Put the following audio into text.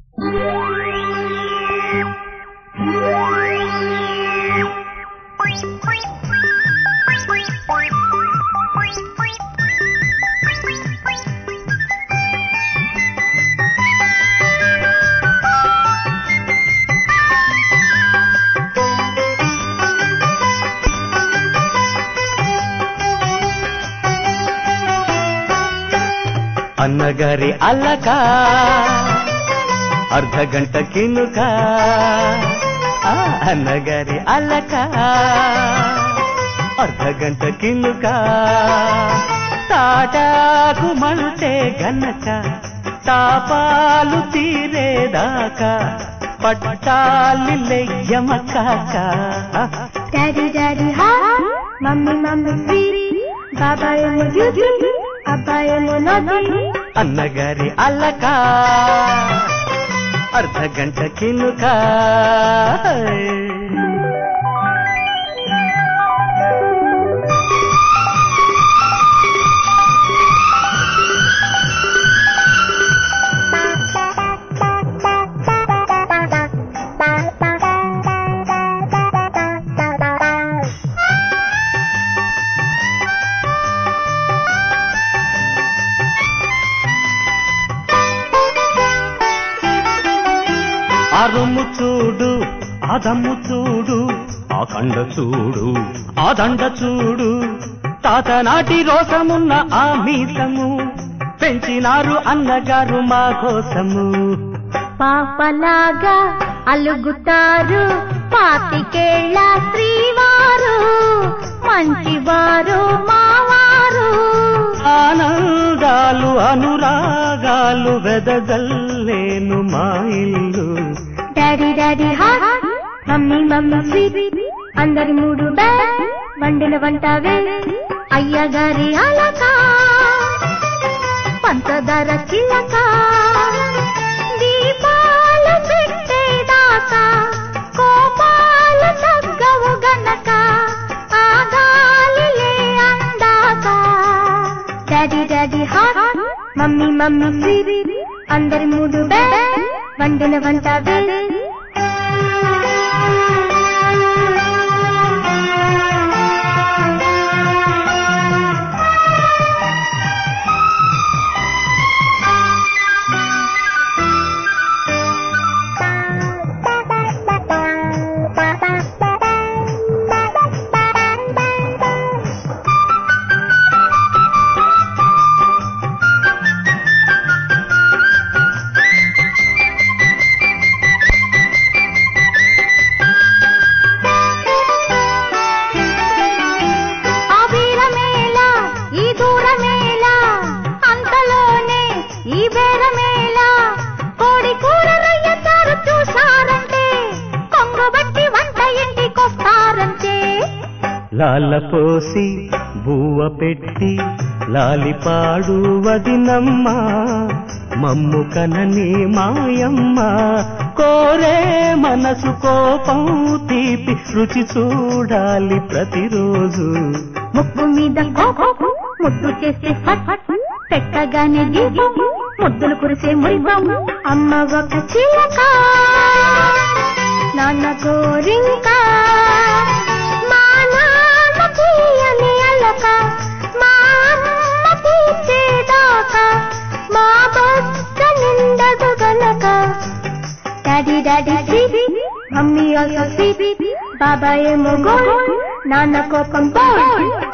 అన్నగారి అల్లక అర్ధ గంట కినుక ఆ, అన్నగారి అల్లక అర్ధ గంట కినుక తాటాకు మల్టే గనక తాపాలు తీరేదాకా పట్టాలి లెయ్యమ కాక డాడీ డాడీ హా మమ్మీ మమ్మీ స్వీట్ బాబా ఏమో జ్యూసీ అబ్బాయి ఏమో నోటి అన్నగారి అల్లక అర్ధ గంట కినుక అరుము చూడు అదమ్ము చూడు ఆ కండ చూడు ఆ దండ చూడు తాత నాటి రోసమున్న ఆ మీసము పెంచినారు అన్నగారు మా కోసము పాపలాగా అలుగుతారు పాతికేళ్ల శ్రీవారు మంచివారు మావారు ఆనందాలు అనురాగాలు వెదజల్లేను మా ఇల్లు డాడీ డాడీ హా మమ్మీ మమ్మీ స్వీట్ అందరి మూడు బ్యాగ్ వండిన వంటవే అయ్యగారి అలక పంచదార చిలక దీపాలు పెట్టేదాకా కోపాలు తగ్గవు గనక ఆగాలిలే అందాక డాడీ డాడీ హా మమ్మీ మమ్మీ స్వీట్ అందరి మూడు బ్యాగ్ వండిన వంటవే ఆ వీరమేళ ఈ దూరమేళ అంతలోనే ఈ బేరమేళ కోడి కూర రొయ్య చారు చూసారంటే కొంగు బట్టి వంట ఇంటికొస్తారంటే లాల పోసి బువ్వ పెట్టి లాలిపాడు వదినమ్మ మమ్ము కనని మాయమ్మ కోరే మనసు కోపం తీపి రుచి చూడాలి ప్రతిరోజు ముక్కు మీద కోపం ముద్దు చేస్తే ఫట్ ఫట్ పెట్టగానే దీపం ముద్దులు కురిసే మురిపం అమ్మ ఒక చిలక నాన్న కోరింక మా నాన్న తీయని అల్లక మా అమ్మ తీర్చేదాకా మా బొక్క నిండదు గనక daddy daddy sweet mummy also sweet బాబా ఏమో గోల్డ్ నాన్న కోపం గోల్డ్